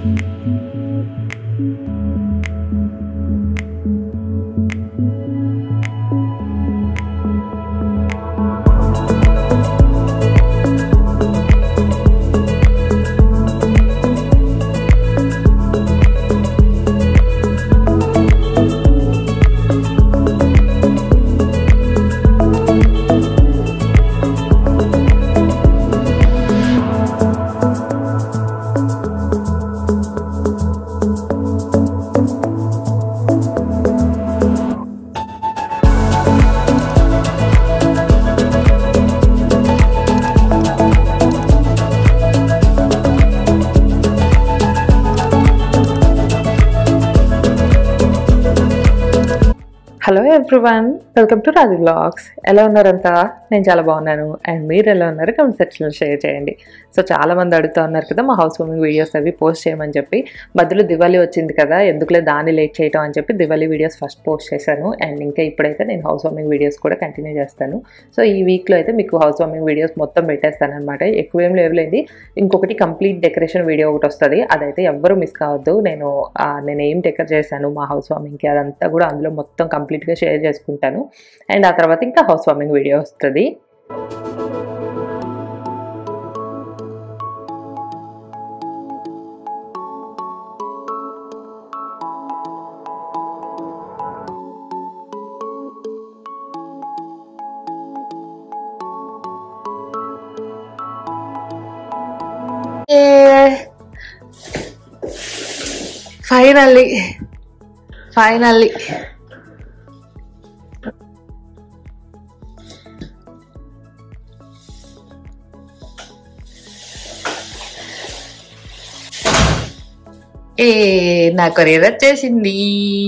Hello everyone welcome to Raju blogs ఎలా ఉన్నారంతా నేను చాలా బాగున్నాను అండ్ మీరు ఎలా ఉన్నారు కమెంట్ సెక్షన్లో షేర్ చేయండి సో చాలా మంది అడుగుతూ ఉన్నారు కదా మా హౌస్ వార్మింగ్ వీడియోస్ అవి పోస్ట్ చేయమని చెప్పి మధ్యలో దివాళీ వచ్చింది కదా ఎందుకులే దాన్ని లేట్ చేయటం అని చెప్పి దివాళీ వీడియోస్ ఫస్ట్ పోస్ట్ చేశాను అండ్ ఇంకా ఇప్పుడైతే నేను హౌస్ వార్మింగ్ వీడియోస్ కూడా కంటిన్యూ చేస్తాను సో ఈ వీక్లో అయితే మీకు హౌస్ వార్మింగ్ వీడియోస్ మొత్తం పెట్టేస్తాను అనమాట ఎక్కువ ఏం లేవులేండి ఇంకొకటి కంప్లీట్ డెకరేషన్ వీడియో ఒకటి వస్తుంది అదైతే ఎవ్వరూ మిస్ కావద్దు నేను ఆ, నేను ఏం డెకర్ చేశాను మా హౌస్ వార్మింగ్కి అదంతా కూడా అందులో మొత్తం కంప్లీట్గా షేర్ చేసుకుంటాను అండ్ ఆ తర్వాత ఇంకా హౌస్ వార్మింగ్ వీడియో వస్తుంది ఫైనల్లీ ఫైనల్లీ ఏ నా కొరియర్ వచ్చేసింది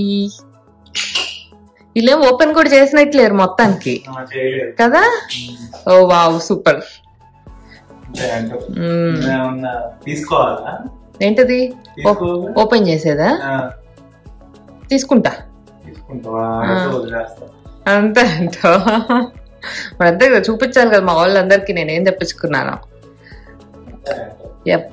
వీళ్ళేం ఓపెన్ కూడా చేసినట్లేరు మొత్తానికి ఆ, చేయలేదు కదా ఓ వావ్ సూపర్ అంతే అంటూ ఏమన్నా తీసుకోవాలా ఏంటది తీసుకో ఓపెన్ చేసేదా ఆ, తీసుకుంటా తీసుకుంటావా ఆడతో వదిలేస్తా అంతే అంటో మరి అంతే కదా చూపించాలి కదా మా వాళ్ళందరికీ నేనేం తెప్పించుకున్నాను అంతే అంటూ. ఎప్ప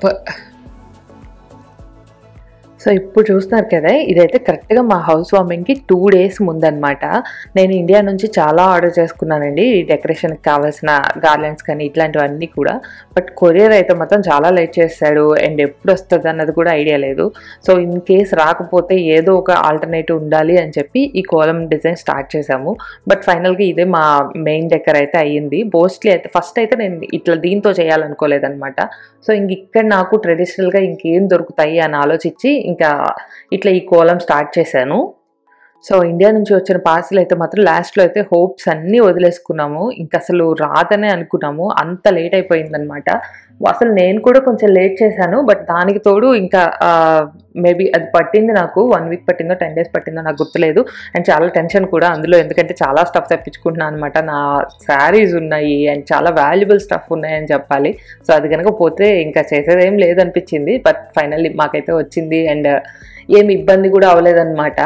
సో ఇప్పుడు చూస్తున్నారు కదా ఇదైతే కరెక్ట్గా మా హౌస్ వార్మింగ్కి టూ డేస్ ముందనమాట నేను ఇండియా నుంచి చాలా ఆర్డర్ చేసుకున్నానండి ఈ డెకరేషన్కి కావాల్సిన గార్లెండ్స్ కానీ ఇట్లాంటివన్నీ కూడా బట్ కొరియర్ అయితే మాత్రం చాలా లేట్ చేస్తాడు అండ్ ఎప్పుడు వస్తుంది అన్నది కూడా ఐడియా లేదు సో ఇన్ కేస్ రాకపోతే ఏదో ఒక ఆల్టర్నేటివ్ ఉండాలి అని చెప్పి ఈ కోలం డిజైన్ స్టార్ట్ చేసాము బట్ ఫైనల్గా ఇదే మా మెయిన్ డెకర్ అయితే అయ్యింది మోస్ట్లీ అయితే ఫస్ట్ అయితే నేను ఇట్లా దీంతో చేయాలనుకోలేదన్నమాట సో ఇంక ఇక్కడ నాకు ట్రెడిషనల్గా ఇంకేం దొరుకుతాయి అని ఆలోచించి ఇంకా ఇట్లా ఈ కోలం స్టార్ట్ చేశాను సో ఇండియా నుంచి వచ్చిన పార్సిల్ అయితే మాత్రం లాస్ట్లో అయితే హోప్స్ అన్నీ వదిలేసుకున్నాము ఇంకా అసలు రాదనే అనుకున్నాము అంత లేట్ అయిపోయిందనమాట అసలు నేను కూడా కొంచెం లేట్ చేశాను బట్ దానికి తోడు ఇంకా మేబీ అది పట్టింది నాకు వన్ వీక్ పట్టిందో టెన్ డేస్ పట్టిందో నాకు గుర్తులేదు అండ్ చాలా టెన్షన్ కూడా అందులో ఎందుకంటే చాలా స్టఫ్ తెప్పించుకుంటున్నాను అనమాట నా శారీస్ ఉన్నాయి అండ్ చాలా వాల్యుబుల్ స్టఫ్ ఉన్నాయని చెప్పాలి సో అది కనుక పోతే ఇంకా చేసేది ఏం లేదనిపించింది బట్ ఫైనల్లీ మాకైతే వచ్చింది అండ్ ఏమి ఇబ్బంది కూడా అవ్వలేదన్నమాట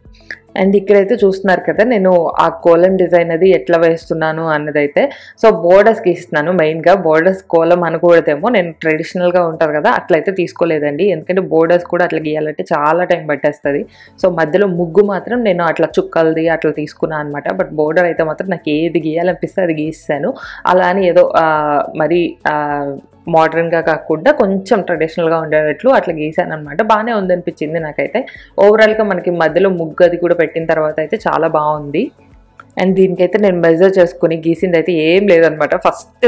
అండ్ ఇక్కడైతే చూస్తున్నారు కదా నేను ఆ కోలం డిజైన్ అది ఎట్లా వేస్తున్నాను అన్నదైతే సో బోర్డర్స్ గీస్తున్నాను మెయిన్గా బోర్డర్స్ కోలం అనకూడదేమో నేను ట్రెడిషనల్గా ఉంటుంది కదా అట్లయితే తీసుకోలేదండి ఎందుకంటే బోర్డర్స్ కూడా అట్లా గీయాలంటే చాలా టైం పట్టేస్తుంది సో మధ్యలో ముగ్గు మాత్రం నేను అట్లా చుక్కలది అట్లా తీసుకున్నాను అనమాట బట్ బోర్డర్ అయితే మాత్రం నాకు ఏది గీయాలనిపిస్తే అది గీస్తాను అలా అని ఏదో ఆ, మరి ఆ, మోడర్న్గా కాకుండా కొంచెం ట్రెడిషనల్గా ఉండేటట్లు అట్లా గీసాను అనమాట బాగానే ఉందనిపించింది నాకైతే ఓవరాల్గా మనకి మధ్యలో ముగ్గు అది కూడా పెట్టిన తర్వాత అయితే చాలా బాగుంది అండ్ దీనికైతే నేను మెజర్ చేసుకుని గీసింది అయితే ఏం లేదనమాట ఫస్ట్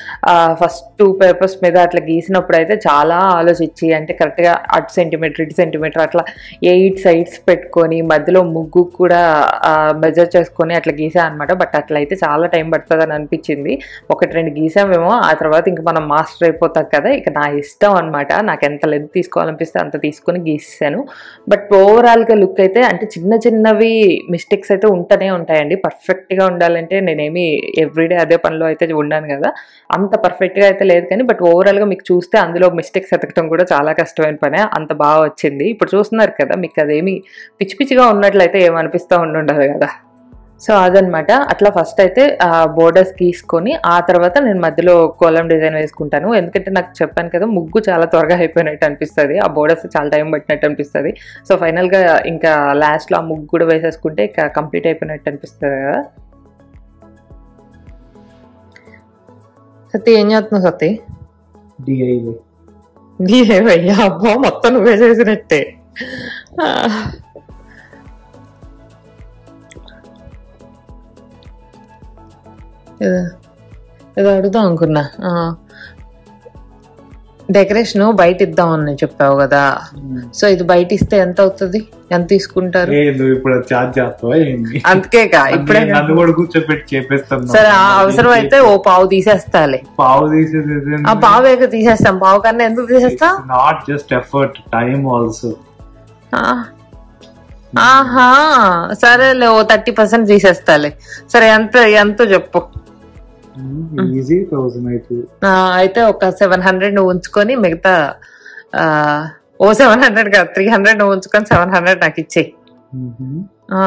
ఫస్ట్ టూ పేపర్స్ మీద అట్లా గీసినప్పుడు అయితే చాలా ఆలోచించి అంటే కరెక్ట్గా అటు సెంటీమీటర్ ఇటు సెంటీమీటర్ అట్లా ఎయిట్ సైడ్స్ పెట్టుకొని మధ్యలో ముగ్గు కూడా మెజర్ చేసుకొని అట్లా గీసా అనమాట బట్ అట్లా అయితే చాలా టైం పడుతుంది అని అనిపించింది ఒకటి రెండు గీసామేమో ఆ తర్వాత ఇంక మనం మాస్టర్ అయిపోతాం కదా ఇక నా ఇష్టం అనమాట నాకు ఎంత లెంత్ తీసుకోవాలనిపిస్తే అంత తీసుకొని గీసాను బట్ ఓవరాల్గా లుక్ అయితే అంటే చిన్న చిన్నవి మిస్టేక్స్ అయితే ఉంటూనే ఉంటాయండి పర్ఫెక్ట్గా ఉండాలంటే నేనేమి ఎవ్రీడే అదే పనిలో అయితే ఉన్నాను కదా అంత పర్ఫెక్ట్గా అయితే లేదు కానీ బట్ ఓవరాల్గా మీకు చూస్తే అందులో మిస్టేక్స్ ఎతకడం కూడా చాలా కష్టమైన పనే అంత బాగా వచ్చింది ఇప్పుడు చూస్తున్నారు కదా మీకు అదేమి పిచ్చి పిచ్చిగా ఉన్నట్లయితే ఏమనిపిస్తూ ఉండుండదు కదా సో అదనమాట అట్లా ఫస్ట్ అయితే బోర్డర్స్ గీసుకొని ఆ తర్వాత నేను మధ్యలో కోలం డిజైన్ వేసుకుంటాను ఎందుకంటే నాకు చెప్పాను కదా ముగ్గు చాలా త్వరగా అయిపోయినట్టు అనిపిస్తుంది ఆ బోర్డర్స్ చాలా టైం పట్టినట్టు అనిపిస్తుంది సో ఫైనల్గా ఇంకా లాస్ట్లో ఆ ముగ్గు కూడా వేసేసుకుంటే ఇంకా కంప్లీట్ అయిపోయినట్టు అనిపిస్తుంది కదా సతీ ఏం చేస్తున్నావు సతీ డిఐవై నీవేవయ్యా అబ్బా మొత్తం నువ్వే చేసినట్టే ఆ. ఏదో ఏదో అడుగుదాం అనుకున్నా డెకరేషన్ బయట ఇద్దాం అని చెప్పావు కదా సో ఇది బయట ఇస్తే ఎంత అవుతుంది ఎంత తీసుకుంటారు ఏ నువ్వు ఇప్పుడు చార్జ్ చేస్తావా ఏంటి అందుకేగా ఇప్పుడే నేను నన్ను కూడా కూర్చోబెట్టి చేపిస్తాను సరే ఆ అవసరం అయితే ఓ పావు తీసేస్తాలే పావు తీసేది ఆ పావు ఏక తీసేస్తాం పావు కన్నా ఎందుకు తీసేస్తాం not just effort time also ఆ. ఆహా సరేలే ఓ థర్టీ పర్సెంట్ తీసేస్తాలే సరే ఎంత ఎంత చెప్పు ఈజీ థౌసండ్ అవుతుంది ఆ, అయితే ఒక సెవెన్ హండ్రెడ్ నువ్వు ఉంచుకొని మిగతా ఆ, ఓ సెవెన్ హండ్రెడ్ కాదు త్రీ హండ్రెడ్ నువ్వు ఉంచుకొని సెవెన్ హండ్రెడ్ నాకు ఇచ్చేయి ఆ,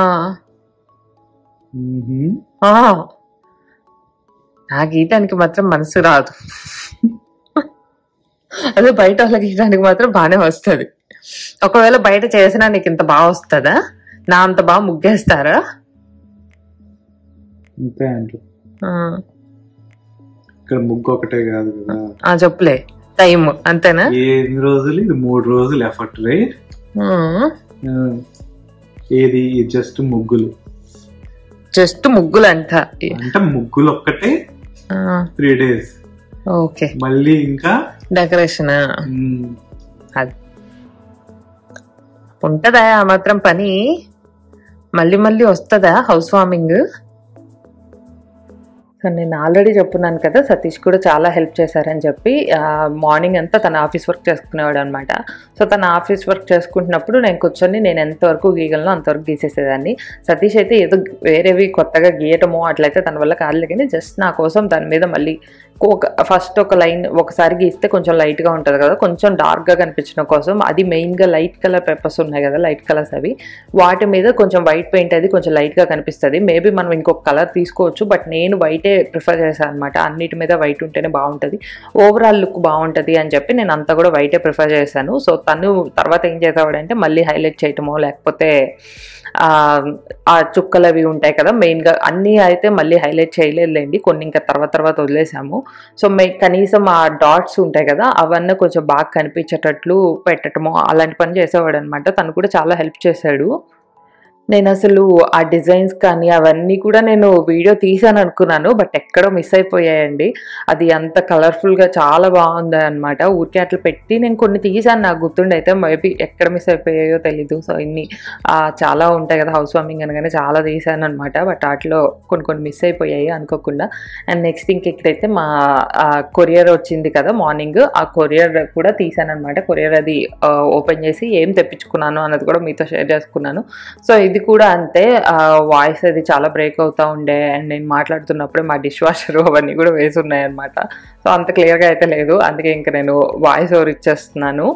ఆ. నాకు గీయటానికి మాత్రం మనసు రాదు అదే బయట వాళ్ళకి గీయడానికి మాత్రం బాగానే వస్తుంది ఒకవేళ బయట చేసినా నీకు ఇంత బాగా వస్తుందా నా అంత బాగా ముగ్గేస్తారా అంతే అంట ఆ, ఇక్కడ ముగ్గు ఒకటే కాదు కదా ఆ, చెప్పులే టైం అంతేనా ఏ ఎన్ని రోజులు ఇది మూడు రోజులు ఎఫర్ట్ రైట్ ఆ, ఏది జస్ట్ ముగ్గులు జస్ట్ ముగ్గులు అంట అంటే ముగ్గులు ఒక్కటే ఆ, త్రీ డేస్ ఓకే మళ్ళీ ఇంకా డెకరేషన్ మ్, అది ఉంటదా ఆ మాత్రం పని మళ్ళీ మళ్ళీ వస్తుందా హౌస్ వార్మింగ్ సో నేను ఆల్రెడీ చెప్పున్నాను కదా సతీష్ కూడా చాలా హెల్ప్ చేశారని చెప్పి మార్నింగ్ అంతా తన ఆఫీస్ వర్క్ చేసుకునేవాడు అనమాట సో తన ఆఫీస్ వర్క్ చేసుకుంటున్నప్పుడు నేను కూర్చొని నేను ఎంతవరకు గీయగలను అంతవరకు గీసేసేదాన్ని సతీష్ అయితే ఏదో వేరేవి కొత్తగా గీయటమో అట్లయితే తన వల్ల కాదు కానీ జస్ట్ నా కోసం దాని మీద మళ్ళీ ఒక ఫస్ట్ ఒక లైన్ ఒకసారి గీస్తే కొంచెం లైట్గా ఉంటుంది కదా కొంచెం డార్క్గా కనిపించడం కోసం అది మెయిన్గా లైట్ కలర్ పేపర్స్ ఉన్నాయి కదా లైట్ కలర్స్ అవి వాటి మీద కొంచెం వైట్ పెయింట్ అది కొంచెం లైట్గా కనిపిస్తుంది మేబీ మనం ఇంకొక కలర్ తీసుకోవచ్చు బట్ నేను వైటే ప్రిఫర్ చేశాను అనమాట అన్నిటి మీద వైట్ ఉంటేనే బాగుంటుంది ఓవరాల్ లుక్ బాగుంటుంది అని చెప్పి నేను అంతా కూడా వైటే ప్రిఫర్ చేశాను సో తను తర్వాత ఏం చేసేవాడంటే మళ్ళీ హైలైట్ చేయటమో లేకపోతే ఆ, ఆ చుక్కలు అవి ఉంటాయి కదా మెయిన్గా అన్నీ అయితే మళ్ళీ హైలైట్ చేయలేదులేండి కొన్ని ఇంకా తర్వాత తర్వాత వదిలేసాము సో మే కనీసం ఆ డాట్స్ ఉంటాయి కదా అవన్నీ కొంచెం బాగా కనిపించేటట్లు పెట్టడము అలాంటి పని చేసేవాడు అనమాట తను కూడా చాలా హెల్ప్ చేశాడు నేను అసలు ఆ డిజైన్స్ కానీ అవన్నీ కూడా నేను వీడియో తీసాను అనుకున్నాను బట్ ఎక్కడో మిస్ అయిపోయాయండి అది అంత కలర్ఫుల్గా చాలా బాగుంది అనమాట ఊరికే అట్లా పెట్టి నేను కొన్ని తీసాను నాకు గుర్తుండి అయితే మేబీ ఎక్కడ మిస్ అయిపోయాయో తెలీదు సో ఇన్ని ఆ, చాలా ఉంటాయి కదా హౌస్ వార్మింగ్ అనగానే చాలా తీసాను అనమాట బట్ వాటిలో కొన్ని కొన్ని మిస్ అయిపోయాయి అనుకోకుండా అండ్ నెక్స్ట్ ఇంక ఇక్కడైతే మా కొరియర్ వచ్చింది కదా మార్నింగ్ ఆ కొరియర్ కూడా తీసాను అనమాట కొరియర్ అది ఓపెన్ చేసి ఏం తెప్పించుకున్నాను అన్నది కూడా మీతో షేర్ చేసుకున్నాను సో ఇది కూడా అంతే వాయిస్ అది చాలా బ్రేక్ అవుతూ ఉండే అండ్ నేను మాట్లాడుతున్నప్పుడే మా డిష్ వాషర్ అవన్నీ కూడా వేసి ఉన్నాయి అనమాట సో అంత క్లియర్గా అయితే లేదు అందుకే ఇంకా నేను వాయిస్ ఓవర్ ఇచ్చేస్తున్నాను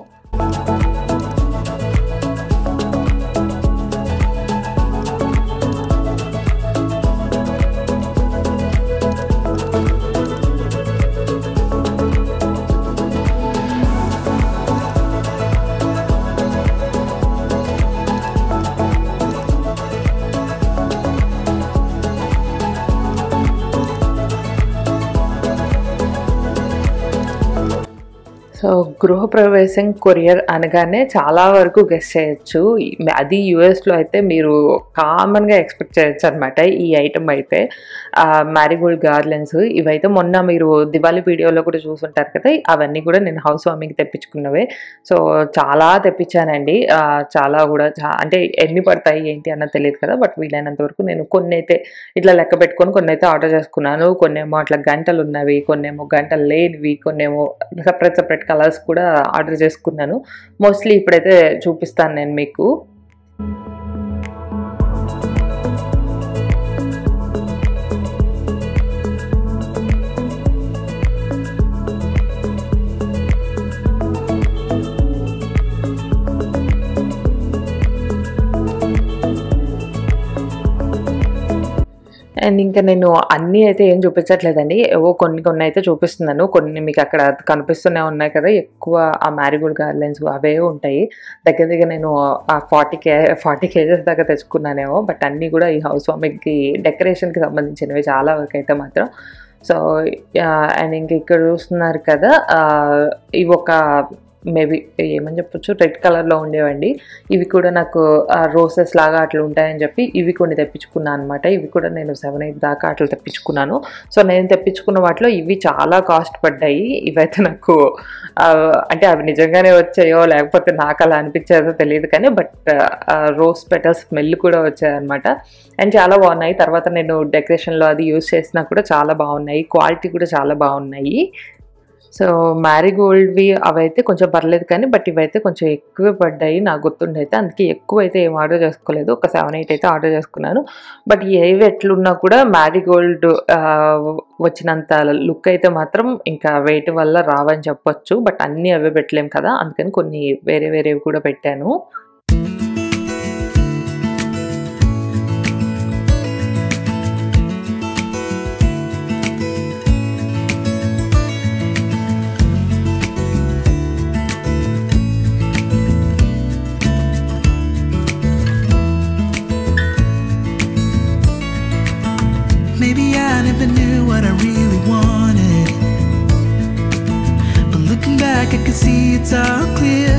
సో గృహప్రవేశం కొరియర్ అనగానే చాలా వరకు గెస్ట్ చేయొచ్చు ఈ- అది యుఎస్లో అయితే మీరు కామన్గా ఎక్స్పెక్ట్ చేయొచ్చు అనమాట ఈ ఐటమ్ అయితే మ్యారీగోల్డ్ గార్లెన్స్ ఇవైతే మొన్న మీరు దివాళీ వీడియోలో కూడా చూసుంటారు కదా అవన్నీ కూడా నేను హౌస్ వార్మింగ్ తెప్పించుకున్నవే సో చాలా తెప్పించానండి ఆ, చాలా కూడా చా- అంటే ఎన్ని పడతాయి ఏంటి అన్నది తెలియదు కదా బట్ వీలైనంత వరకు నేను కొన్ని అయితే ఇట్లా లెక్క పెట్టుకొని కొన్ని అయితే ఆర్డర్ చేసుకున్నాను కొన్ని ఏమో అట్లా గంటలు ఉన్నవి కొన్ని ఏమో గంటలు లేనివి కొన్ని ఏమో సపరేట్ సపరేట్ కలర్స్ కూడా ఆర్డర్ చేసుకున్నాను మోస్ట్లీ ఇప్పుడైతే చూపిస్తాను నేను మీకు అండ్ ఇంకా నేను అన్నీ అయితే ఏం చూపించట్లేదండి ఏవో కొన్ని కొన్ని అయితే చూపిస్తున్నాను కొన్ని మీకు అక్కడ కనిపిస్తూనే ఉన్నాయి కదా ఎక్కువ ఆ మ్యారీగోల్డ్ గార్లెన్స్ అవే ఉంటాయి దగ్గర దగ్గర నేను ఆ ఫార్టీ కే ఫార్టీ కేజెస్ దాకా తెచ్చుకున్నానేమో బట్ అన్నీ కూడా ఈ హౌస్ వార్మింగ్కి డెకరేషన్కి సంబంధించినవి చాలా వరకు అయితే మాత్రం సో అండ్ ఇంక ఇక్కడ చూస్తున్నారు కదా ఆ, ఇవి ఒక మేబీ ఏమని చెప్పొచ్చు రెడ్ కలర్లో ఉండేవండి ఇవి కూడా నాకు రోసెస్ లాగా అట్లా ఉంటాయని చెప్పి ఇవి కొన్ని తెప్పించుకున్నాను అనమాట ఇవి కూడా నేను సెవెన్ ఎయిట్ దాకా అట్లా తెప్పించుకున్నాను సో నేను తెప్పించుకున్న వాటిలో ఇవి చాలా కాస్ట్ పడ్డాయి ఇవైతే నాకు ఆ, అంటే అవి నిజంగానే వచ్చాయో లేకపోతే నాకు అలా అనిపించేదో తెలియదు కానీ బట్ రోజ్ పెటల్ స్మెల్ కూడా వచ్చాయన్నమాట అండ్ చాలా బాగున్నాయి తర్వాత నేను డెకరేషన్లో అది యూస్ చేసినా కూడా చాలా బాగున్నాయి క్వాలిటీ కూడా చాలా బాగున్నాయి సో మ్యారీగోల్డ్వి అవైతే కొంచెం పర్లేదు కానీ బట్ ఇవైతే కొంచెం ఎక్కువే పడ్డాయి నాకు గుర్తుండైతే అందుకే ఎక్కువ అయితే ఏం ఆర్డర్ చేసుకోలేదు ఒక సెవెన్ ఎయిట్ అయితే ఆర్డర్ చేసుకున్నాను బట్ ఏవి ఎట్లున్నా కూడా మ్యారీగోల్డ్ వచ్చినంత లుక్ అయితే మాత్రం ఇంకా వెయిట్ వల్ల రావని చెప్పొచ్చు బట్ అన్నీ అవే పెట్టలేం కదా అందుకని కొన్ని వేరే వేరేవి కూడా పెట్టాను Maybe I never knew what I really wanted. But looking back, I can see it's all clear.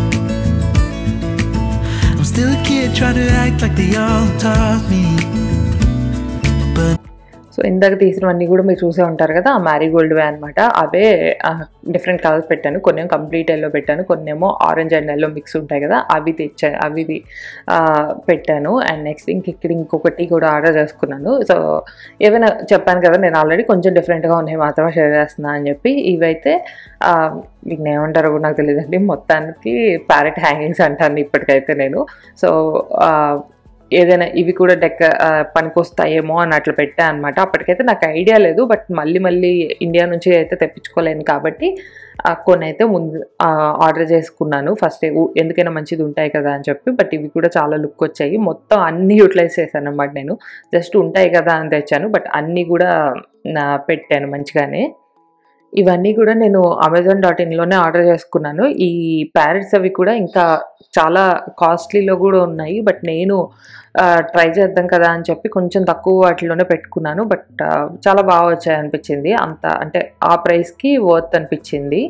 I'm still a kid trying to act like they all taught me. But so ఇందాక తీసినవన్నీ కూడా మీరు చూసే ఉంటారు కదా ఆ మ్యారీగోల్డ్వే అనమాట అవే different colours పెట్టాను కొన్ని కంప్లీట్ ఎల్లో పెట్టాను కొన్ని ఏమో ఆరెంజ్ అండ్ ఎల్లో మిక్స్ ఉంటాయి కదా అవి తెచ్చా అవి ది- ఆ, పెట్టాను అండ్ నెక్స్ట్ ఇంక ఇక్కడ ఇంకొకటి కూడా ఆర్డర్ చేసుకున్నాను సో ఏవైనా చెప్పాను కదా నేను ఆల్రెడీ కొంచెం డిఫరెంట్గా ఉన్నాయి మాత్రమే షేర్ చేస్తున్నా అని చెప్పి ఇవైతే ఆ, మీకు ఏమంటారో కూడా నాకు తెలియదండి మొత్తానికి ప్యారెట్ హ్యాంగింగ్స్ అంటాను ఇప్పటికైతే నేను సో ఆ, ఏదైనా ఇవి కూడా డెక్క ఆ, పనికొస్తాయేమో అని అట్లా పెట్టా అనమాట అప్పటికైతే నాకు ఐడియా లేదు బట్ మళ్ళీ మళ్ళీ ఇండియా నుంచి అయితే తెప్పించుకోలేను కాబట్టి ఆ, కొన్ని అయితే ముందు ఆర్డర్ చేసుకున్నాను ఫస్ట్ ఎందుకైనా మంచిది ఉంటాయి కదా అని చెప్పి బట్ ఇవి కూడా చాలా లుక్ వచ్చాయి మొత్తం అన్నీ యూటిలైజ్ చేశాను అనమాట నేను జస్ట్ ఉంటాయి కదా అని తెచ్చాను బట్ అన్నీ కూడా నా పెట్టాను మంచిగానే ఇవన్నీ కూడా నేను అమెజాన్ డాట్ ఇన్లోనే ఆర్డర్ చేసుకున్నాను ఈ ప్యారెట్స్ అవి కూడా ఇంకా చాలా కాస్ట్లీలో కూడా ఉన్నాయి బట్ నేను ట్రై చేద్దాం కదా అని చెప్పి కొంచెం తక్కువ వాటిలోనే పెట్టుకున్నాను బట్ చాలా బాగా వచ్చాయి అనిపించింది అంత అంటే ఆ ప్రైస్కి వర్త్ అనిపించింది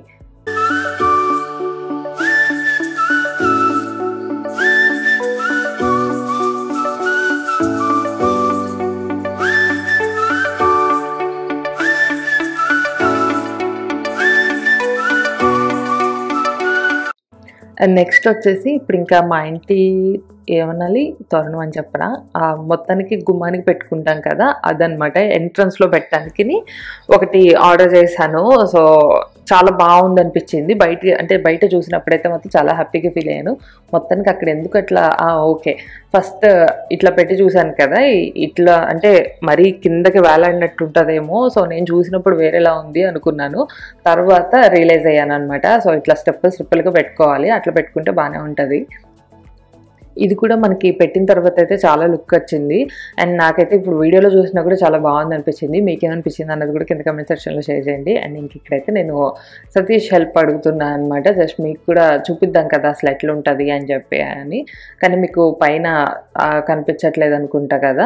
అండ్ నెక్స్ట్ వచ్చేసి ఇప్పుడు ఇంకా మా ఇంటి ఏమనాలి తోరణం అని చెప్పరా ఆ మొత్తానికి గుమ్మానికి పెట్టుకుంటాం కదా అదనమాట ఎంట్రన్స్లో పెట్టడానికి ఒకటి ఆర్డర్ చేశాను సో చాలా బాగుంది అనిపించింది బయట అంటే బయట చూసినప్పుడైతే మాత్రం చాలా హ్యాపీగా ఫీల్ అయ్యాను మొత్తానికి అక్కడ ఎందుకు అట్లా ఓకే ఫస్ట్ ఇట్లా పెట్టి చూశాను కదా ఇ- ఇట్లా అంటే మరీ కిందకి వేలాడినట్టు ఉంటుందేమో సో నేను చూసినప్పుడు వేరేలా ఉంది అనుకున్నాను తర్వాత రియలైజ్ అయ్యాను అనమాట సో ఇట్లా స్టెప్ స్టెప్పులుగా పెట్టుకోవాలి అట్లా పెట్టుకుంటే బాగానే ఉంటుంది ఇది కూడా మనకి పెట్టిన తర్వాత అయితే చాలా లుక్ వచ్చింది అండ్ నాకైతే ఇప్పుడు వీడియోలో చూసినా కూడా చాలా బాగుంది అనిపించింది మీకు ఏమనిపించింది అన్నది కూడా కింద కమెంట్ సెక్షన్లో షేర్ చేయండి అండ్ ఇంక ఇక్కడైతే నేను సతీష్ హెల్ప్ అడుగుతున్నాను అనమాట జస్ట్ మీకు కూడా చూపిద్దాం కదా అసలు ఎట్లా ఉంటుంది అని చెప్పి అని కానీ మీకు పైన ఆ, కనిపించట్లేదు అనుకుంటా కదా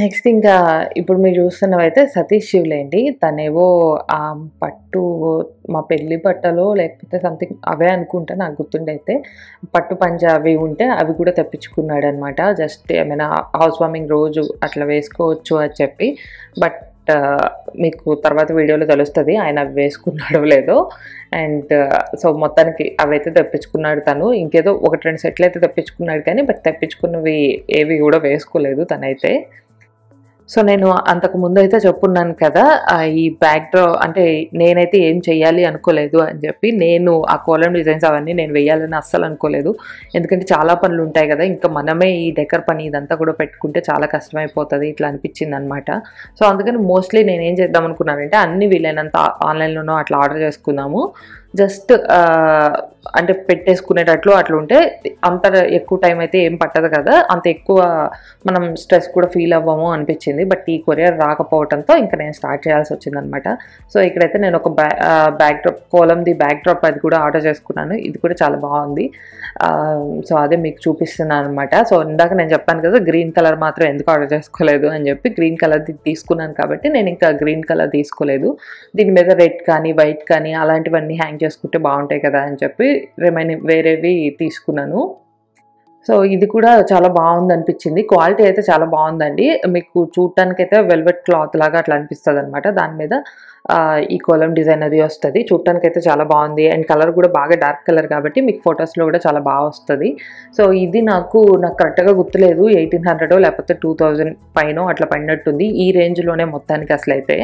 నెక్స్ట్ ఇంకా ఇప్పుడు మీరు చూస్తున్నవైతే సతీష్ శివులేండి తనేవో ఆ పట్టు మా పెళ్లి బట్టలో లేకపోతే సంథింగ్ అవే అనుకుంటా నాకు గుర్తుండైతే పట్టు పంజా అవి ఉంటే అవి కూడా తెప్పించుకున్నాడు అనమాట జస్ట్ ఏమైనా హౌస్ వార్మింగ్ రోజు అట్లా వేసుకోవచ్చు అని చెప్పి బట్ మీకు తర్వాత వీడియోలో తెలుస్తుంది ఆయన అవి వేసుకున్నాడో లేదో అండ్ సో మొత్తానికి అవైతే తెప్పించుకున్నాడు తను ఇంకేదో ఒకటి రెండు సెట్లు అయితే తెప్పించుకున్నాడు కానీ బట్ తెప్పించుకున్నవి ఏవి కూడా వేసుకోలేదు తనైతే సో నేను అంతకు ముందు అయితే చెప్పున్నాను కదా ఆ ఈ బ్యాక్ డ్రా అంటే నేనైతే ఏం చెయ్యాలి అనుకోలేదు అని చెప్పి నేను ఆ కోలం డిజైన్స్ అవన్నీ నేను వేయాలని అస్సలు అనుకోలేదు ఎందుకంటే చాలా పనులు ఉంటాయి కదా ఇంకా మనమే ఈ డెకర్ పని ఇదంతా కూడా పెట్టుకుంటే చాలా కష్టమైపోతుంది ఇట్లా అనిపించింది అనమాట సో అందుకని మోస్ట్లీ నేను ఏం చేద్దాం అనుకున్నానంటే అన్ని వీలైనంత ఆన్లైన్లోనో అట్లా ఆర్డర్ చేసుకుందాము జస్ట్ అంటే పెట్టేసుకునేటట్లు అట్లా ఉంటే అంత ఎక్కువ టైం అయితే ఏం పట్టదు కదా అంత ఎక్కువ మనం స్ట్రెస్ కూడా ఫీల్ అవ్వము అనిపించింది బట్ ఈ కొరియర్ రాకపోవడంతో ఇంకా నేను స్టార్ట్ చేయాల్సి వచ్చింది అనమాట సో ఇక్కడైతే నేను ఒక బ్యా బ్యాక్ డ్రాప్ కోలంది బ్యాక్ డ్రాప్ అది కూడా ఆర్డర్ చేసుకున్నాను ఇది కూడా చాలా బాగుంది సో అదే మీకు చూపిస్తున్నాను అనమాట సో ఇందాక నేను చెప్పాను కదా గ్రీన్ కలర్ మాత్రం ఎందుకు ఆర్డర్ చేసుకోలేదు అని చెప్పి గ్రీన్ కలర్ తీసుకున్నాను కాబట్టి నేను ఇంకా గ్రీన్ కలర్ తీసుకోలేదు దీని మీద రెడ్ కానీ వైట్ కానీ అలాంటివన్నీ హ్యాంగ్ చేసుకుంటే బాగుంటాయి కదా అని చెప్పి రిమైనింగ్ వేరేవి తీసుకున్నాను సో ఇది కూడా చాలా బాగుంది అనిపించింది క్వాలిటీ అయితే చాలా బాగుందండి మీకు చూడటానికి అయితే వెల్వెట్ క్లాత్ లాగా అట్లా అనిపిస్తుంది అనమాట దాని మీద ఆ, ఈ కోలం డిజైన్ అది వస్తుంది చూడటానికి అయితే చాలా బాగుంది అండ్ కలర్ కూడా బాగా డార్క్ కలర్ కాబట్టి మీకు ఫొటోస్లో కూడా చాలా బాగా వస్తుంది సో ఇది నాకు నాకు కరెక్ట్గా గుర్తులేదు ఎయిటీన్ హండ్రెడ్ లేకపోతే టూ థౌజండ్ పైన అట్లా పడినట్టుంది ఈ రేంజ్లోనే మొత్తానికి అసలు అయితే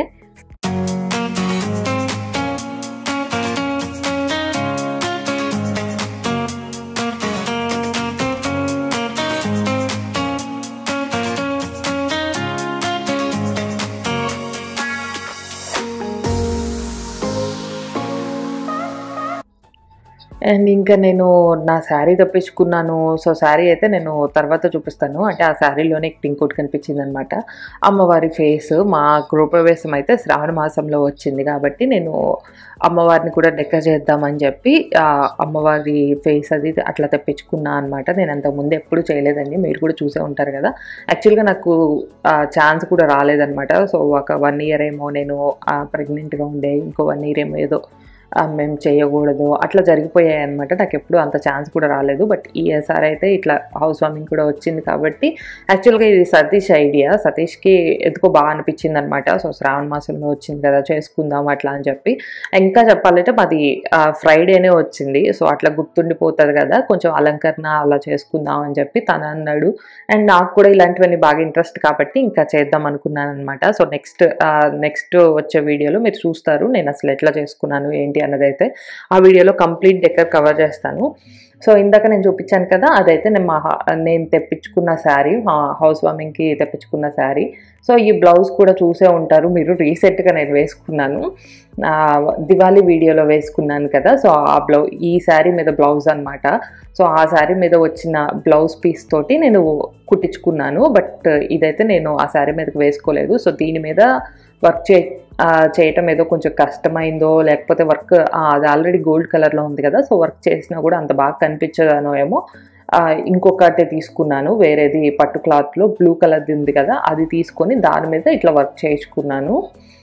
అండ్ ఇంకా నేను నా శారీ తెప్పించుకున్నాను సో శారీ అయితే నేను తర్వాత చూపిస్తాను అంటే ఆ శారీలోనే ఇంకోటి కనిపించింది అనమాట అమ్మవారి ఫేస్ మా గృహప్రవేశం అయితే శ్రావణ మాసంలో వచ్చింది కాబట్టి నేను అమ్మవారిని కూడా డెకర్ చేద్దామని చెప్పి ఆ అమ్మవారి ఫేస్ అది అట్లా తెప్పించుకున్నా అనమాట నేను అంతకు ముందు ఎప్పుడు చేయలేదండి మీరు కూడా చూసే ఉంటారు కదా యాక్చువల్గా నాకు ఛాన్స్ కూడా రాలేదనమాట సో ఒక వన్ ఇయర్ ఏమో నేను ప్రెగ్నెంట్గా ఉండే ఇంకో వన్ ఇయర్ ఏమో ఏదో ఆ, మేము చేయకూడదు అట్లా జరిగిపోయాయి అనమాట నాకు ఎప్పుడు అంత ఛాన్స్ కూడా రాలేదు బట్ ఈసారి అయితే ఇట్లా హౌస్ వార్మింగ్ కూడా వచ్చింది కాబట్టి యాక్చువల్గా ఇది సతీష్ ఐడియా సతీష్కి ఎందుకో బాగా అనిపించింది అనమాట సో శ్రావణ మాసంలో వచ్చింది కదా చేసుకుందాం అట్లా అని చెప్పి ఇంకా చెప్పాలంటే మాది ఫ్రైడేనే వచ్చింది సో అట్లా గుర్తుండిపోతుంది కదా కొంచెం అలంకరణ అలా చేసుకుందాం అని చెప్పి తను అన్నాడు అండ్ నాకు కూడా ఇలాంటివన్నీ బాగా ఇంట్రెస్ట్ కాబట్టి ఇంకా చేద్దాం అనుకున్నాను అనమాట సో నెక్స్ట్ నెక్స్ట్ వచ్చే వీడియోలో మీరు చూస్తారు నేను అసలు ఎట్లా చేసుకున్నాను ఏంటి అన్నది అయితే ఆ వీడియోలో కంప్లీట్ డెక్కర్ కవర్ చేస్తాను సో ఇందాక నేను చూపించాను కదా అదైతే నేను మా హా- నేను తెప్పించుకున్న శారీ హౌస్ వార్మింగ్కి తెప్పించుకున్న శారీ సో ఈ బ్లౌజ్ కూడా చూసే ఉంటారు మీరు రీసెంట్గా నేను వేసుకున్నాను ఆ, దివాళీ వీడియోలో వేసుకున్నాను కదా సో ఆ బ్లౌ ఈ శారీ మీద బ్లౌజ్ అన్నమాట సో ఆ శారీ మీద వచ్చిన బ్లౌజ్ పీస్ తోటి నేను కుట్టించుకున్నాను బట్ ఇదైతే నేను ఆ శారీ మీదకి వేసుకోలేదు సో దీని మీద వర్క్ చే ఆ, చేయటం ఏదో కొంచెం కష్టమైందో లేకపోతే వర్క్ అది ఆల్రెడీ గోల్డ్ కలర్లో ఉంది కదా సో వర్క్ చేసినా కూడా అంత బాగా కనిపించదనో ఏమో ఆ, ఇంకొకటి తీసుకున్నాను వేరేది పట్టు క్లాత్లో బ్లూ కలర్ది ఉంది కదా అది తీసుకొని దాని మీద ఇట్లా వర్క్ చేయించుకున్నాను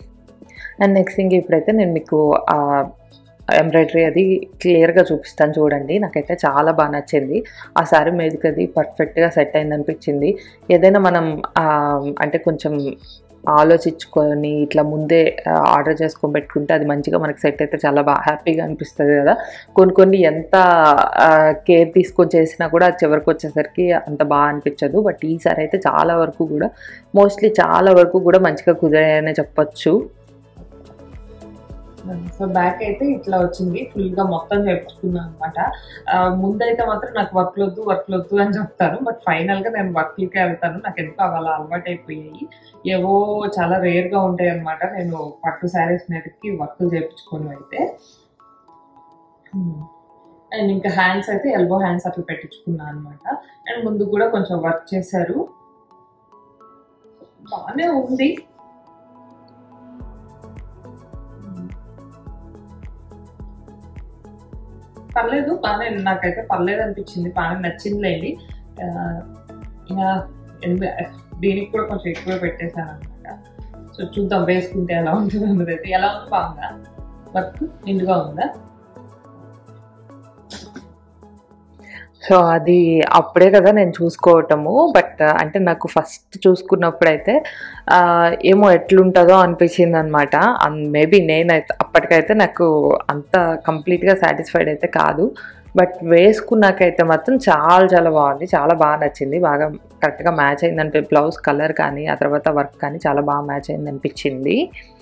అండ్ నెక్స్ట్ థింగ్ ఇప్పుడైతే నేను మీకు ఎంబ్రాయిడరీ అది క్లియర్గా చూపిస్తాను చూడండి నాకైతే చాలా బాగా నచ్చింది ఆ శారీ మీదకి అది పర్ఫెక్ట్గా సెట్ అయింది అనిపించింది ఏదైనా మనం ఆ, అంటే కొంచెం ఆలోచించుకొని ఇట్లా ముందే ఆర్డర్ చేసుకొని పెట్టుకుంటే అది మంచిగా మనకి సెట్ అయితే చాలా బాగా హ్యాపీగా అనిపిస్తుంది కదా కొన్ని కొన్ని ఎంత కేర్ తీసుకొని చేసినా కూడా అది చివరికి వచ్చేసరికి అంత బాగా అనిపించదు బట్ ఈసారి అయితే చాలా వరకు కూడా మోస్ట్లీ చాలా వరకు కూడా మంచిగా కుదిరాయనే చెప్పొచ్చు సో బ్యాక్ అయితే ఇట్లా వచ్చింది ఫుల్ గా మొత్తం చేపించుకున్నాను అనమాట ముందైతే మాత్రం నాకు వర్క్ వద్దు వర్క్ వద్దు అని చెప్తాను బట్ ఫైనల్ గా నేను వర్క్లకే వెళ్తాను నాకు ఎందుకు అలా అలవాటు అయిపోయాయి ఏవో చాలా రేర్ గా ఉంటాయి అనమాట నేను పట్టు శారీస్ మీదకి వర్క్ చేపించుకొని అయితే అండ్ ఇంకా హ్యాండ్స్ అయితే ఎల్బో హ్యాండ్స్ అట్లా పెట్టించుకున్నాను అనమాట అండ్ ముందు కూడా కొంచెం వర్క్ చేశారు బాగానే ఉంది పర్లేదు బాగానే నాకైతే పర్లేదు అనిపించింది బాగా నచ్చిందిలేండి ఆ, ఇంకా ఎనిమిది దీనికి కూడా కొంచెం ఎక్కువ పెట్టేశాను అనమాట సో చూద్దాం వేసుకుంటే ఎలా ఉంటుంది అన్నది అయితే ఎలా ఉంది బాగుందా వర్క్ నిండుగా ఉందా సో అది అప్పుడే కదా నేను చూసుకోవటము బట్ అంటే నాకు ఫస్ట్ చూసుకున్నప్పుడైతే ఆ, ఏమో ఎట్లుంటుందో అనిపించింది అనమాట మేబీ నేనైతే అప్పటికైతే నాకు అంత కంప్లీట్గా సాటిస్ఫైడ్ అయితే కాదు బట్ వేసుకున్నాకైతే మాత్రం చాలా చాలా బాగుంది చాలా బాగా నచ్చింది బాగా కరెక్ట్గా మ్యాచ్ అయింది అంటే బ్లౌజ్ కలర్ కానీ ఆ తర్వాత వర్క్ కానీ చాలా బాగా మ్యాచ్ అయింది అనిపించింది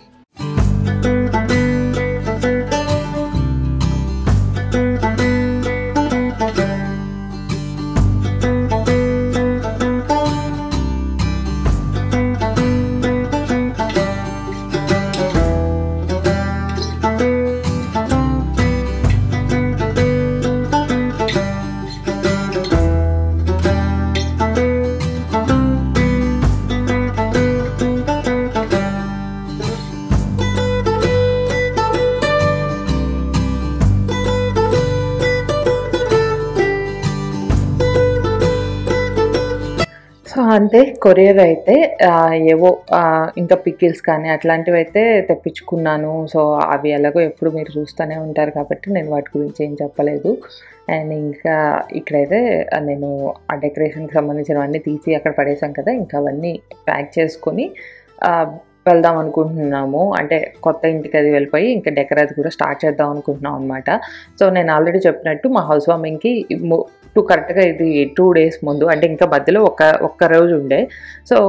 సో అంతే కొరియర్ అయితే ఆ, ఏవో ఆ, ఇంకా పికిల్స్ కానీ అట్లాంటివి అయితే తెప్పించుకున్నాను సో అవి ఎలాగో ఎప్పుడు మీరు చూస్తూనే ఉంటారు కాబట్టి నేను వాటి గురించి ఏం చెప్పలేదు అండ్ ఇంకా ఇక్కడైతే ఆ, నేను ఆ డెకరేషన్కి సంబంధించినవన్నీ తీసి అక్కడ పడేసాం కదా ఇంకా అవన్నీ ప్యాక్ చేసుకొని ఆ, వెళ్దాం అనుకుంటున్నాము అంటే కొత్త ఇంటికి అది వెళ్ళిపోయి ఇంకా డెకర్ అది కూడా స్టార్ట్ చేద్దాం అనుకుంటున్నాం అనమాట సో నేను ఆల్రెడీ చెప్పినట్టు మా హౌస్ వార్మింగ్కి టూ కరెక్ట్గా ఇది టూ డేస్ ముందు అంటే ఇంకా మధ్యలో ఒక ఒక్క రోజు ఉండే సో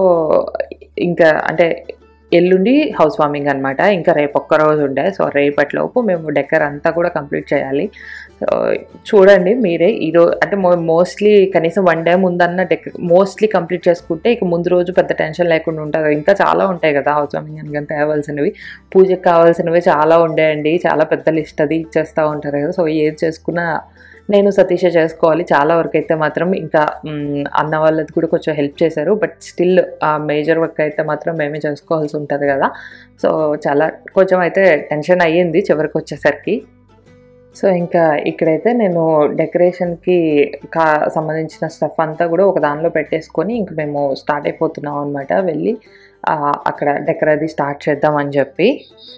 ఇంకా అంటే ఎల్లుండి హౌస్ వార్మింగ్ అనమాట ఇంకా రేపు ఒక్క రోజు ఉండే సో రేపటిలోపు మేము డెక్కర్ అంతా కూడా కంప్లీట్ చేయాలి సో చూడండి మీరే ఈరోజు అంటే మోస్ట్లీ కనీసం వన్ డే ముందన్న డెక్ మోస్ట్లీ కంప్లీట్ చేసుకుంటే ఇక ముందు రోజు పెద్ద టెన్షన్ లేకుండా ఉంటుంది ఇంకా చాలా ఉంటాయి కదా హౌస్ వార్మింగ్ అని తేవాల్సినవి పూజకి కావాల్సినవి చాలా ఉండేయండి చాలా పెద్ద లిస్ట్ అది ఇచ్చేస్తూ ఉంటారు కదా సో ఏది చేసుకున్నా నేను సతీష చేసుకోవాలి చాలా వరకు అయితే మాత్రం ఇంకా మ్, అన్న వాళ్ళది కూడా కొంచెం హెల్ప్ చేశారు బట్ స్టిల్ ఆ మేజర్ వర్క్ అయితే మాత్రం మేమే చేసుకోవాల్సి ఉంటుంది కదా సో చాలా కొంచెం అయితే టెన్షన్ అయ్యింది చివరికి వచ్చేసరికి సో ఇంకా ఇక్కడైతే నేను డెకరేషన్కి కా సంబంధించిన స్టఫ్ అంతా కూడా ఒక దానిలో పెట్టేసుకొని ఇంక మేము స్టార్ట్ అయిపోతున్నాం అనమాట వెళ్ళి ఆ, అక్కడ డెకర్ అది స్టార్ట్ చేద్దామని చెప్పి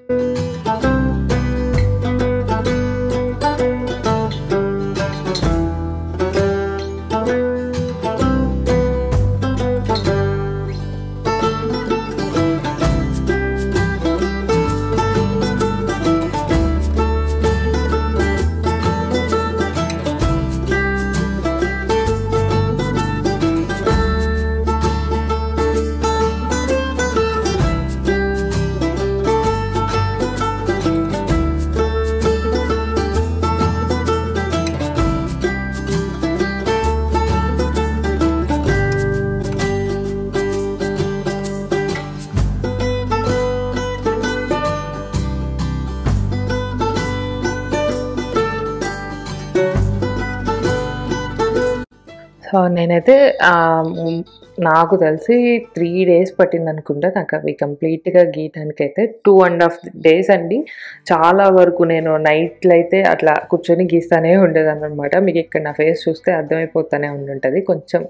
సో నేనైతే ఆ, మ్, నాకు తెలిసి త్రీ డేస్ పట్టింది అనుకుంటా నాకు అవి కంప్లీట్గా గీయటానికి అయితే టూ అండ్ హాఫ్ డేస్ అండి చాలా వరకు నేను నైట్లు అయితే అట్లా కూర్చొని గీస్తానే ఉండేదాన్ని అనమాట మీకు ఇక్కడ నా ఫేస్ చూస్తే అర్థమైపోతానే ఉండుంటుంది కొంచెం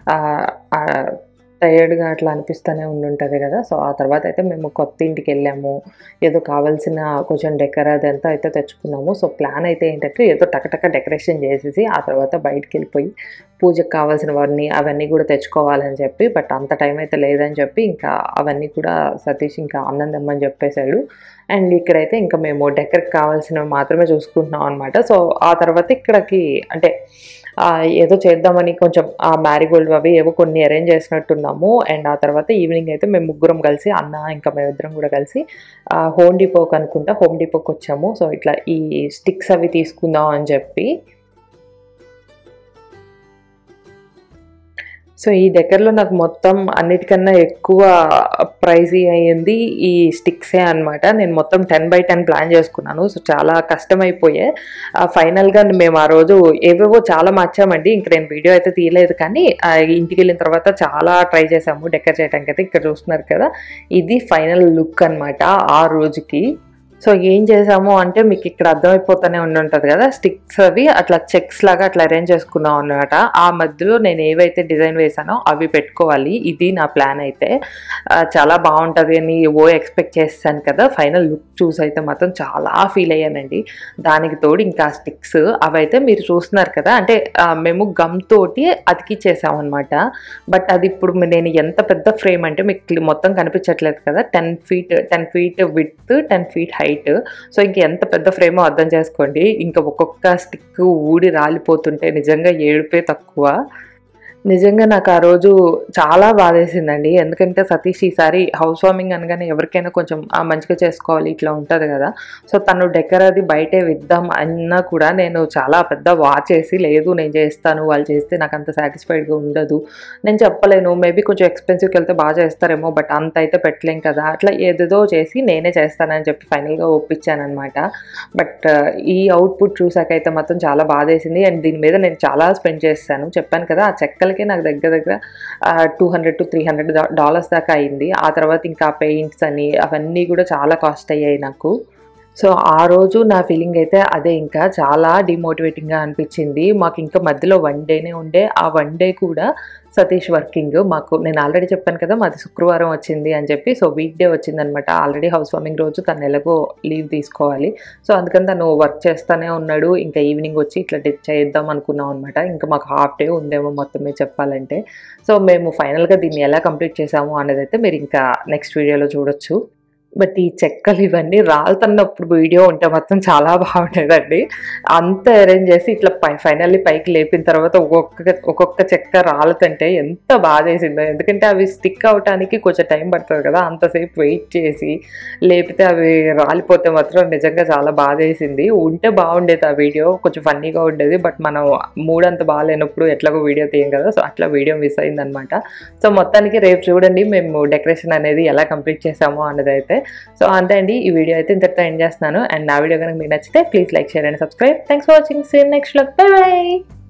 టయర్డ్గా అట్లా అనిపిస్తూనే ఉండుంటుంది కదా సో ఆ తర్వాత అయితే మేము కొత్త ఇంటికి వెళ్ళాము ఏదో కావాల్సిన కొంచెం డెకర్ అదంతా అయితే తెచ్చుకున్నాము సో ప్లాన్ అయితే ఏంటంటే ఏదో టకటక డెకరేషన్ చేసేసి ఆ తర్వాత బయటికి వెళ్ళిపోయి పూజకు కావాల్సినవన్నీ అవన్నీ కూడా తెచ్చుకోవాలని చెప్పి బట్ అంత టైం అయితే లేదని చెప్పి ఇంకా అవన్నీ కూడా సతీష్ ఇంకా అన్నం తెమ్మని చెప్పేశాడు అండ్ ఇక్కడైతే ఇంకా మేము డెకర్కి కావాల్సినవి మాత్రమే చూసుకుంటున్నాం అనమాట సో ఆ తర్వాత ఇక్కడికి అంటే ఆ, ఏదో చేద్దామని కొంచెం ఆ మ్యారీగోల్డ్ అవి ఏవో కొన్ని అరేంజ్ చేసినట్టున్నాము అండ్ ఆ తర్వాత ఈవినింగ్ అయితే మేము ముగ్గురం కలిసి అన్న ఇంకా మేమిద్దరం కూడా కలిసి ఆ, హోమ్ డిపోకి అనుకుంటా హోమ్ డిపోకి వచ్చాము సో ఇట్లా ఈ స్టిక్స్ అవి తీసుకుందాం అని చెప్పి సో ఈ దగ్గరలో నాకు మొత్తం అన్నిటికన్నా ఎక్కువ ప్రైజీ అయ్యింది ఈ స్టిక్సే అన్నమాట నేను మొత్తం టెన్ బై టెన్ ప్లాన్ చేసుకున్నాను సో చాలా కష్టమైపోయే ఫైనల్గా మేము ఆ రోజు ఏవేవో చాలా మార్చామండి ఇంక నేను వీడియో అయితే తీయలేదు కానీ ఆ, ఇంటికి వెళ్ళిన తర్వాత చాలా ట్రై చేసాము డెకర్ చేయడానికి అయితే ఇక్కడ చూస్తున్నారు కదా ఇది ఫైనల్ లుక్ అన్నమాట ఆ రోజుకి సో ఏం చేసాము అంటే మీకు ఇక్కడ అర్థమైపోతూనే ఉండి ఉంటుంది కదా స్టిక్స్ అవి అట్లా చెక్స్ లాగా అట్లా అరేంజ్ చేసుకున్నాం అనమాట ఆ మధ్యలో నేను ఏవైతే డిజైన్ వేసానో అవి పెట్టుకోవాలి ఇది నా ప్లాన్ అయితే ఆ, చాలా బాగుంటుంది అని ఓ ఎక్స్పెక్ట్ చేస్తాను కదా ఫైనల్ లుక్ చూసి అయితే మాత్రం చాలా ఫీల్ అయ్యానండి దానికి తోడు ఇంకా స్టిక్స్ అవైతే మీరు చూస్తున్నారు కదా అంటే ఆ, మేము గమ్ తోటి అతికిచ్చేసాం అనమాట బట్ అది ఇప్పుడు నేను ఎంత పెద్ద ఫ్రేమ్ అంటే మీకు క్లి- మొత్తం కనిపించట్లేదు కదా ten feet ten feet with ten feet height so ఇంక ఎంత పెద్ద ఫ్రేమో అర్థం చేసుకోండి ఇంకా ఒక్కొక్క స్టిక్ ఊడి రాలిపోతుంటే నిజంగా ఏడుపే తక్కువ నిజంగా నాకు ఆ రోజు చాలా బాధేసిందండి ఎందుకంటే సతీష్ ఈసారి హౌస్ వార్మింగ్ అనగానే ఎవరికైనా కొంచెం ఆ, మంచిగా చేసుకోవాలి ఇట్లా ఉంటుంది కదా సో తను డెకర్ అది బయటే విద్దాం అన్నా కూడా నేను చాలా పెద్ద వాచ్ చేసి లేదు నేను చేస్తాను వాళ్ళు చేస్తే నాకు అంత సాటిస్ఫైడ్గా ఉండదు నేను చెప్పలేను మేబీ కొంచెం ఎక్స్పెన్సివ్కి వెళ్తే బాగా చేస్తారేమో బట్ అంత అయితే పెట్టలేం కదా అట్లా ఏదేదో చేసి నేనే చేస్తానని చెప్పి ఫైనల్గా ఒప్పించాను అనమాట బట్ ఈ అవుట్పుట్ చూసాకైతే మాత్రం చాలా బాధేసింది అండ్ దీని మీద నేను చాలా స్పెండ్ చేస్తాను చెప్పాను కదా ఆ చెక్కలకే నాకు దగ్గర దగ్గర two hundred to three hundred dollars దాకా అయింది ఆ తర్వాత ఇంకా పెయింట్స్ అని అవన్నీ కూడా చాలా కాస్ట్ అయ్యాయి నాకు సో ఆ రోజు నా ఫీలింగ్ అయితే అదే ఇంకా చాలా డిమోటివేటింగ్గా అనిపించింది మాకు ఇంకా మధ్యలో వన్ డేనే ఉండే ఆ వన్ డే కూడా సతీష్ వర్కింగ్ మాకు నేను ఆల్రెడీ చెప్పాను కదా మాది శుక్రవారం వచ్చింది అని చెప్పి సో వీక్ డే వచ్చిందనమాట ఆల్రెడీ హౌస్ వార్మింగ్ రోజు తను ఎలాగో లీవ్ తీసుకోవాలి సో అందుకని తను వర్క్ చేస్తూనే ఉన్నాడు ఇంకా ఈవినింగ్ వచ్చి ఇట్లా డి- చేద్దాం అనుకున్నాం అనమాట ఇంకా మాకు హాఫ్ డే ఉందేమో మొత్తమే చెప్పాలంటే సో మేము ఫైనల్గా దీన్ని ఎలా కంప్లీట్ చేసాము అనేది అయితే మీరు ఇంకా నెక్స్ట్ వీడియోలో చూడొచ్చు బట్ ఈ చెక్కలు ఇవన్నీ రాలుతున్నప్పుడు వీడియో ఉంటే మొత్తం చాలా బాగుండేదండి అంత అరేంజ్ చేసి ఇట్లా పై ఫైనల్లీ పైకి లేపిన తర్వాత ఒక్కొక్క ఒక్కొక్క చెక్క రాలుతుంటే ఎంత బాధ వేసిందో ఎందుకంటే అవి స్టిక్ అవటానికి కొంచెం టైం పడుతుంది కదా అంతసేపు వెయిట్ చేసి లేపితే అవి రాలిపోతే మాత్రం నిజంగా చాలా బాధ వేసింది ఉంటే బాగుండేది ఆ వీడియో కొంచెం ఫన్నీగా ఉండేది బట్ మనం మూడ్ అంత బాగాలేనప్పుడు ఎట్లాగో వీడియో తీయం కదా సో అట్లా వీడియో మిస్ అయిందనమాట సో మొత్తానికి రేపు చూడండి మేము డెకరేషన్ అనేది ఎలా కంప్లీట్ చేసామో అన్నది అయితే సో అంతే అండి ఈ వీడియో అయితే ఇంతటితో ఎండ్ చేస్తున్నాను అండ్ నా వీడియో కనుక మీకు నచ్చితే please like share and subscribe thanks for watching see in next bye by